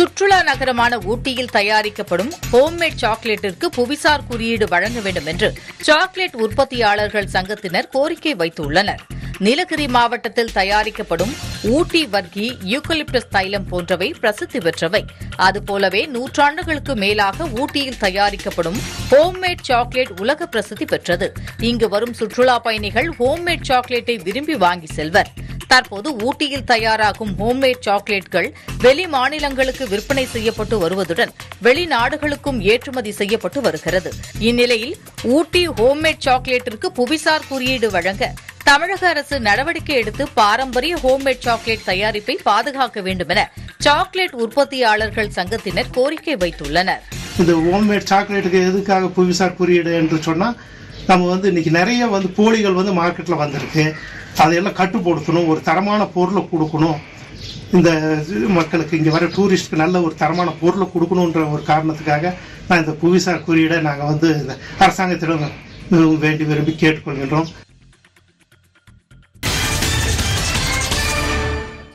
சுற்றுலா நகரமான ஊட்டியில் தயாரிக்கப்படும் ஹோம்மேட் சாக்லேட்டிற்கு புவிசார் குறியீடு வழங்க வேண்டும் என்று சாக்லேட் உற்பத்தியாளர்கள் சங்கத்தினர் கோரிக்கை வைத்துள்ளனர் நீலகிரி மாவட்டத்தில் தயாரிக்கப்படும் ஊட்டி வர்க்கி யூக்கலிப்டஸ் தைலம் போன்றவை பிரசித்தி பெற்றவை அதுபோலவே நூற்றாண்டுகளுக்கு மேலாக ஊட்டியில் தயாரிக்கப்படும் ஹோம்மேட் சாக்லேட் உலக பிரசித்தி பெற்றது இங்கு வரும் சுற்றுலா பயணிகள் ஹோம்மேட் சாக்லேட்டை விரும்பி வாங்கி செல்வர் தற்போது ஊட்டியில் தயாராகும் ஹோம்மேட் சாக்லேட்கள் வெளி மாநிலங்களுக்கு விற்பனை செய்யப்பட்டு வருவதுடன் வெளிநாடுகளுக்கும் ஏற்றுமதி செய்யப்பட்டு வருகிறது இந்நிலையில் ஊட்டி ஹோம்மேட் சாக்லேட்டிற்கு புவிசார் குறியீடு வழங்க தமிழக அரசு நடவடிக்கை எடுத்து பாரம்பரிய ஹோம்மேட் சாக்லேட் தயாரிப்பை பாதுகாக்க வேண்டும் என சாக்லேட் உற்பத்தியாளர்கள் சங்கத்தினர் கோரிக்கை வைத்துள்ளனர் இந்த ஹோம்மேட் சாக்லேட்டுக்கு எதுக்காக புவிசார் குறியீடு என்று சொன்னால் நம்ம வந்து இன்னைக்கு நிறைய வந்து போலிகள் வந்து மார்க்கெட்டில் வந்திருக்கு அதையெல்லாம் கட்டுப்படுத்தணும் ஒரு தரமான பொருளை கொடுக்கணும் இந்த இது மக்களுக்கு இங்கே வர டூரிஸ்ட்க்கு நல்ல ஒரு தரமான பொருளை கொடுக்கணுன்ற ஒரு காரணத்துக்காக நான் இந்த புவிசார் குறியீடை நாங்கள் வந்து இந்த அரசாங்கத்திடம் மிகவும் வேண்டி விரும்பி கேட்டுக்கொள்கின்றோம்